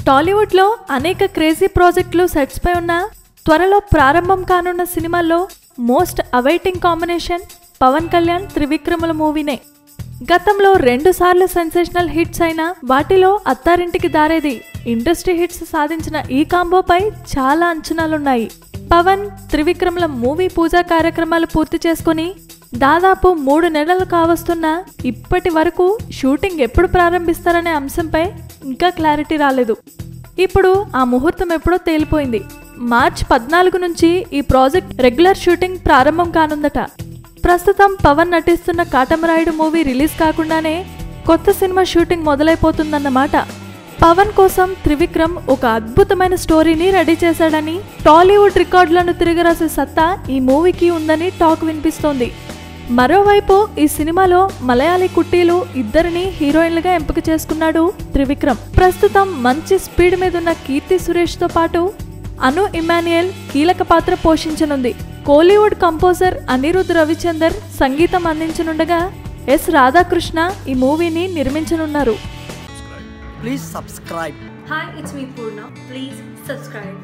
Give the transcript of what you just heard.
టాలీవుడ్లో అనేక క్రేజీ ప్రాజెక్టులు సెట్స్ పై ఉన్న త్వరలో ప్రారంభం కానున్న సినిమాల్లో most awaiting combination Pawan Kalyan త్రివిక్రముల మూవీనే గతంలో రెండు సార్లు సెన్సేషనల్ హిట్స్ అయిన వాటిలో అత్తారింటికి దారేది ఇండస్ట్రీ హిట్స్ సాధించిన ఈ కాంబోపై చాలా అంచనాలున్నాయి పవన్ త్రివిక్రముల మూవీ పూజా కార్యక్రమాలు పూర్తి చేసుకుని దాదాపు మూడు నెలలు కావస్తున్నా ఇప్పటి వరకు షూటింగ్ ఎప్పుడు ప్రారంభిస్తారనే అంశంపై ఇంకా క్లారిటీ రాలేదు ఇప్పుడు ఆ ముహూర్తం ఎప్పుడో తేలిపోయింది మార్చ్ పద్నాలుగు నుంచి ఈ ప్రాజెక్ట్ రెగ్యులర్ షూటింగ్ ప్రారంభం కానుందట ప్రస్తుతం పవన్ నటిస్తున్న కాటమరాయుడు మూవీ రిలీజ్ కాకుండానే కొత్త సినిమా షూటింగ్ మొదలైపోతుందన్నమాట పవన్ కోసం త్రివిక్రమ్ ఒక అద్భుతమైన స్టోరీని రెడీ చేశాడని టాలీవుడ్ రికార్డులను తిరగరాసే సత్తా ఈ మూవీకి ఉందని టాక్ వినిపిస్తోంది మరోవైపు ఈ సినిమాలో మలయాళీ కుట్టీలు ఇద్దరిని హీరోయిన్లుగా ఎంపిక చేసుకున్నాడు త్రివిక్రమ్ ప్రస్తుతం మంచి స్పీడ్ మీద ఉన్న కీర్తి సురేష్ తో పాటు అను ఇమాన్యుయల్ కీలక పాత్ర పోషించనుంది కోలీవుడ్ కంపోజర్ అనిరుద్ రవిచందర్ సంగీతం అందించనుండగా ఎస్ రాధాకృష్ణ ఈ మూవీని నిర్మించనున్నారు Please subscribe. Hi, it's me Purna. Please subscribe.